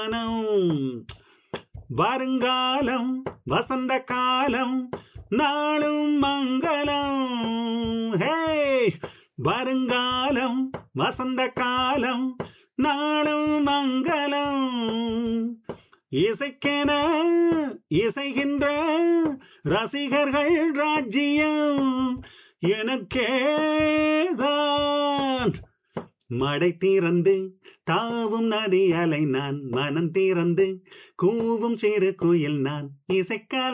வருங்காலம் வசந்த காலம் நாளும் மங்களம் ஹே வருங்காலம் வசந்த காலம் நாளும் மங்களம் இசைக்கென இசைகின்ற ரசிகர்கள் ராஜ்யம் எனக்கேதான் மடை திறந்து தாவும் நதி அலை நான் மனம் திறந்து கூவும் சிறு குயில் நான் இசைக்கால